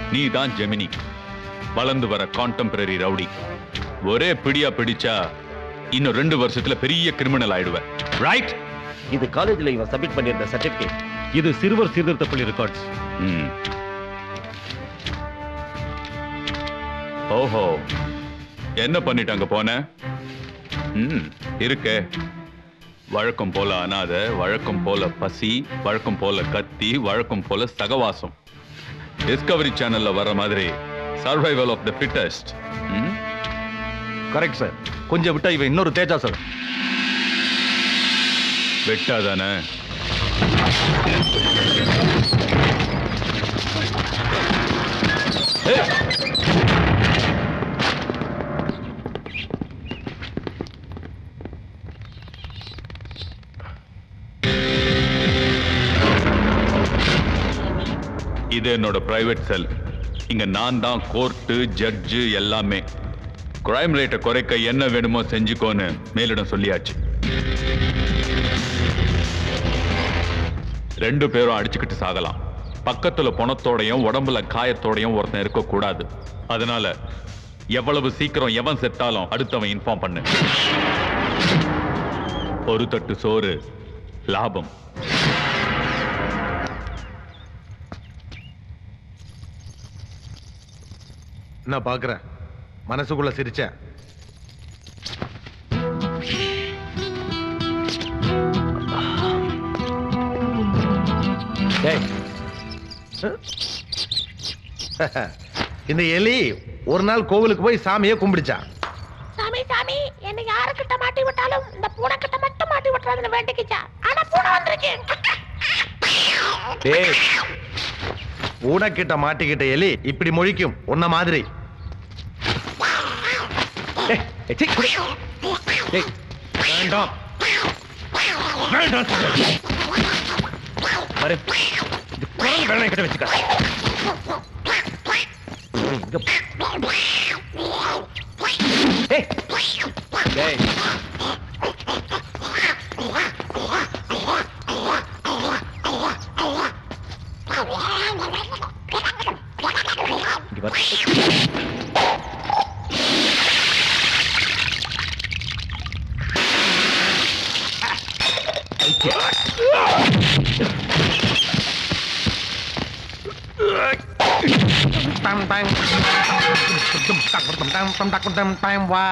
நீ தான் ஜெமினி வளர்ந்து வர கான்டெம்பரரி ரவுடி ஒரே பிடியா பிடிச்சா இன்னும் ரெண்டு வருஷத்துல பெரிய கிரிமினல் ஆயிடுவ ரைட் இது காலேஜ்ல இவன் சப்மிட் பண்ணியிருந்த சர்டிபிகேட் இது சிறுவர் சீர்திருத்த பள்ளி ரெக்கார்ட்ஸ் ம். ஓஹோ என்ன பண்ணிட்டாங்க போன ம் இருக்கே வழக்கம் போல அனாத வழக்கம் போல பசி வழக்கம் போல கத்தி வழக்கம் போல சகவாசம் டிஸ்கவரி சேனல்ல வர மாதிரி survival of the fittest correct sir கொஞ்சம் விட்டா இவன் இன்னொரு தேஜா சார் வெட்டாதானே இது என்னோட பிரைவேட் செல் இங்க நான் தான் கோர்ட்டு ஜட்ஜு எல்லாமே கிரைம் ரேட்டை குறைக்க என்ன வேணுமோ செஞ்சுக்கோன்னு மேலிடம் சொல்லியாச்சு ரெண்டு பேரும் அடிச்சுக்கிட்டு சாகலாம் பக்கத்துல பணத்தோடையும் உடம்புல காயத்தோடையும் ஒருத்தன் இருக்கக்கூடாது அதனால எவ்வளவு சீக்கிரம் எவன் செத்தாலும் அடுத்தவன் இன்ஃபார்ம் பண்ணு ஒரு தட்டு சோறு லாபம் நான் பாக்குறேன் மனசுக்குள்ள சிரிச்சேன் டேய் இந்த எலி ஒரு நாள் கோவிலுக்கு போய் சாமியை கும்பிடுச்சான் சாமி சாமி என்ன யாருக்கிட்ட மாட்டி விட்டாலும் இந்த பூனை கிட்ட மட்டும் மாட்டி விட்டுறாதுன்னு வேண்டிக்கிச்சா ஆனா பூனை வந்துருச்சு டேய் பூனைக்கிட்ட மாட்டிக்கிட்ட எலி இப்படி முழிக்கும் உன்ன மாதிரி டேய், ஏய், சீ, குடி. டேய், வேண்டாம் பாரு இது குரங்கு வேணா என்கிட்ட வச்சுக்க இங்க டேய், டேய். இங்க பாரு. tam tam tum tak tum tam tum tak tum tam wah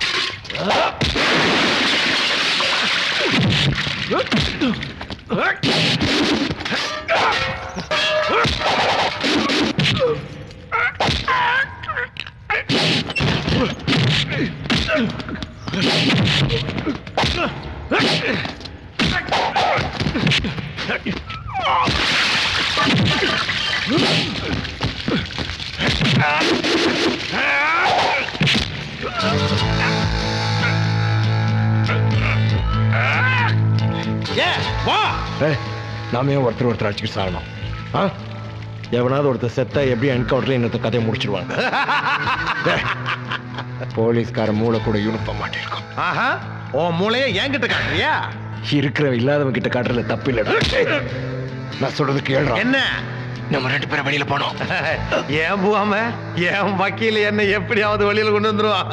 ஏ வா ஏய், நாம ஏன் ஒருத்தர் ஒருத்தர் அடிச்சுக்கிட்டு சாகணும் ஆ எவனாவது ஒருத்தர் செத்தா எப்படி என்கவுண்டர்ல இன்னொருத்த கதையை முடிச்சிருவாங்க ஏய், போலீஸ்கார மூளை கூட யூனிஃபார்ம் மாட்டிருக்கும் ஆஹா உன் மூளைய என்கிட்ட காட்டுறியா இருக்கிற இல்லாதவங்க கிட்ட காட்டுறதுல தப்பு இல்லடா ஏய், நான் சொல்றது கேள்றா என்ன நம்ம ரெண்டு பேரும் வெளியில போனோம் ஏன் போகாம என் வக்கீல் என்ன எப்படியாவது வெளியில கொண்டு வந்துருவான்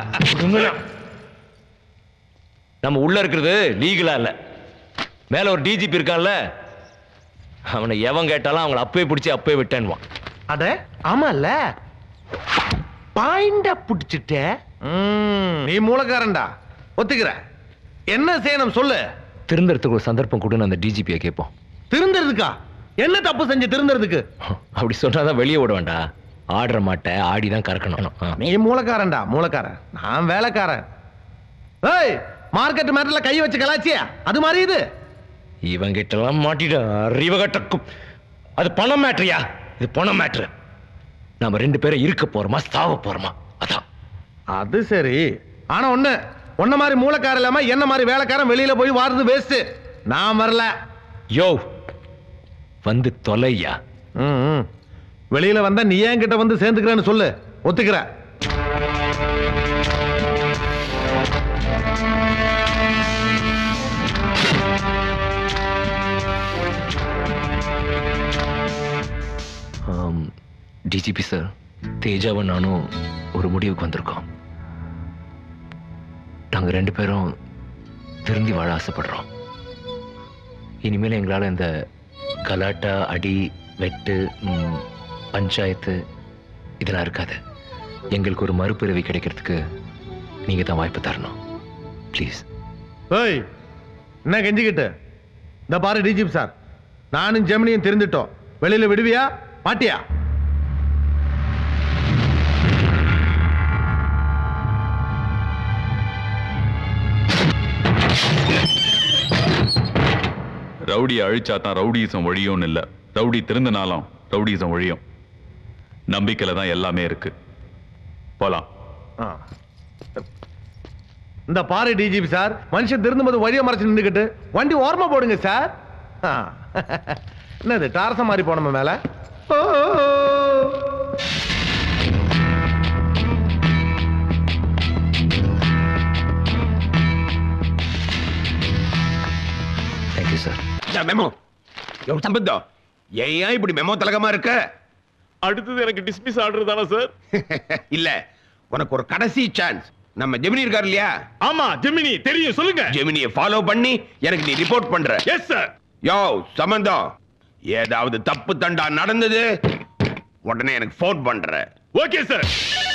நம்ம உள்ள இருக்கிறது லீகலா இல்ல மேல ஒரு டிஜிபி இருக்கான்ல அவனை எவன் கேட்டாலும் அவங்கள அப்பவே பிடிச்சி அப்பவே விட்டேன்வான் அட ஆமால பாயிண்ட புடிச்சிட்ட நீ மூலக்காரன்டா ஒத்துக்கிற என்ன செய்யணும் சொல்லு திருந்தறதுக்கு ஒரு சந்தர்ப்பம் கொடுன்னு அந்த டிஜிபியை கேட்போம் திருந்துறதுக்கா என்ன தப்பு செஞ்சு திருந்துறதுக்கு அப்படி சொன்னாதான் வெளியே விட வேண்டாம் ஆடுற மாட்டை ஆடி தான் கறக்கணும் ஆ. நீ மூலக்காரன்டா மூலக்காரன் நான் வேலைக்காரன் ஏய் மார்க்கெட் மேட்டர்ல கை வச்சு கலாச்சியா அது மாதிரி இது இவன் கிட்டலாம் மாட்டிட்டு அறிவு கட்டக்கும் அது பணம் மேட்ரியா இது பணம் மேட்ரு நாம ரெண்டு பேரும் இருக்க போறோமா சாவ போறோமா அதான் அது சரி ஆனா ஒண்ணு உன்ன மாதிரி மூலக்காரன் இல்லாம என்ன மாதிரி வேலைக்காரன் வெளியில போய் வாடுறது வேஸ்ட் நான் வரல யோ வந்து தொலையா ம், ம். வெளியில வந்தா நீ ஏன் கிட்ட வந்து சேர்ந்துக்கிறேன்னு சொல்லு ஒத்துக்கிற ஆம், டிஜிபி சார் தேஜாவும் நானும் ஒரு முடிவுக்கு வந்திருக்கோம் நாங்க ரெண்டு பேரும் திருந்தி வாழ ஆசைப்படுறோம் இனிமேல் எங்களால் இந்த கலாட்டா அடி வெட்டு ம், பஞ்சாயத்து இதெல்லாம் இருக்காது எங்களுக்கு ஒரு மறுபிறவி கிடைக்கிறதுக்கு நீங்க தான் வாய்ப்பு தரணும் ப்ளீஸ் ஏய் என்ன கெஞ்சிக்கிட்டு இந்த பாரு டிஜிபி சார் நானும் ஜெமினியும் தெரிந்துட்டோம் வெளியில விடுவியா மாட்டியா ரவுடி அழிச்சா தான் ரவுடிசம் ஒழியும்னு இல்ல ரவுடி திருந்தினாலும் ரவுடிசம் ஒழியும் நம்பிக்கையில தான் எல்லாமே இருக்கு போலாம் ஆ. இந்த பாரு டிஜிபி சார் மனுஷன் திருந்தும்போது வழியை மறைச்சு நின்றுக்கிட்டு வண்டி ஓரமா போடுங்க சார் ஆ. என்னது டாரசம் மாதிரி போனோம் மேல ஓ, ஓ, ஓ. தேங்க்யூ சார் மெமோ எவ்வளவு சம்பந்தம் ஏன் இப்படி மெமோ தலகமா இருக்க அடுத்தது எனக்கு டிஸ்மிஸ் ஆர்டர் தானே சார் இல்ல உனக்கு ஒரு கடைசி சான்ஸ் நம்ம ஜெமினி இருக்கார் இல்லையா ஆமா ஜெமினி தெரியும் சொல்லுங்க ஜெமினியை ஃபாலோ பண்ணி எனக்கு நீ ரிப்போர்ட் பண்ற எஸ் சார் யோ சம்பந்தம் ஏதாவது தப்பு தண்டா நடந்தது உடனே எனக்கு ஃபோன் பண்ற ஓகே சார்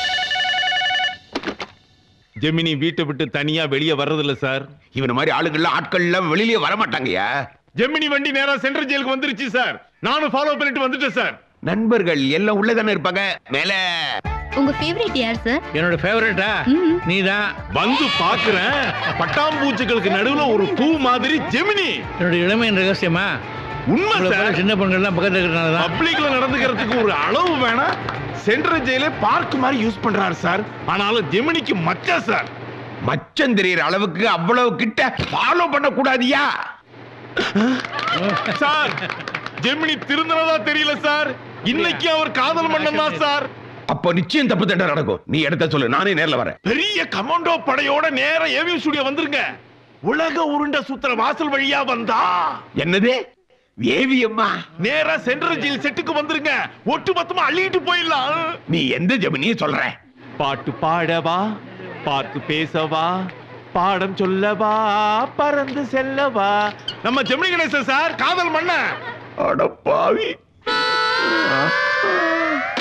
ஜெமினி வீட்டை விட்டு தனியா வெளியே வர்றதில்ல சார் இவன மாதிரி ஆளுங்கள்லாம் ஆட்கள் எல்லாம் வெளியிலே வர மாட்டாங்கயா ஜெமினி வண்டி நேரா சென்ட்ரல் ஜெயிலுக்கு வந்துருச்சு சார் நானும் ஃபாலோ பண்ணிட்டு வந்துட்டேன் சார் நண்பர்கள் எல்லாம் உள்ளதானே இருப்பாங்க மேல உங்க ஃபேவரட் யார் சார் என்னோட ஃபேவரட்டா நீதான் வந்து பாக்குறேன் பட்டாம்பூச்சிகளுக்கு நடுவுல ஒரு பூ மாதிரி ஜெமினி என்னுடைய இளமையின் ரகசியமா உண்மை உங்களை போல சார் சின்ன பெண்கள்லாம் பக்கத்துல இருக்கிறனால தான் பப்ளிக்ல நடந்துக்கிறதுக்கு ஒரு அளவு வேணா சென்ட்ரல் ஜெயிலே பார்க் மாதிரி யூஸ் பண்றாரு சார் ஆனாலும் ஜெமினிக்கு மச்சா சார் மச்சம் தெரியற அளவுக்கு அவ்வளவு கிட்ட ஃபாலோ பண்ண கூடாதியா சார் ஜெமினி திருந்தனதா தெரியல சார் இன்னைக்கு அவர் காதல் மன்னன் தான் சார் அப்போ நிச்சயம் தப்பு தண்டா நடக்கும் நீ எடுத்த சொல்லு நானே நேர்ல வரேன் பெரிய கமாண்டோ படையோட நேரா ஏவிஎம் ஸ்டுடியோ வந்துருங்க உலக உருண்ட சுத்துற வாசல் வழியா வந்தா என்னது ஏவியம்மா நேரா சென்ட்ரல் ஜெயில் செட்டுக்கு வந்துருங்க ஒட்டு மொத்தமா அள்ளிட்டு போயிடலாம் நீ எந்த ஜெமினிய சொல்ற பாட்டு பாடவா பார்த்து பேசவா பாடம் சொல்லவா பறந்து செல்லவா நம்ம ஜெமினி கணேசன் சார் காதல் மன்ன அட பாவி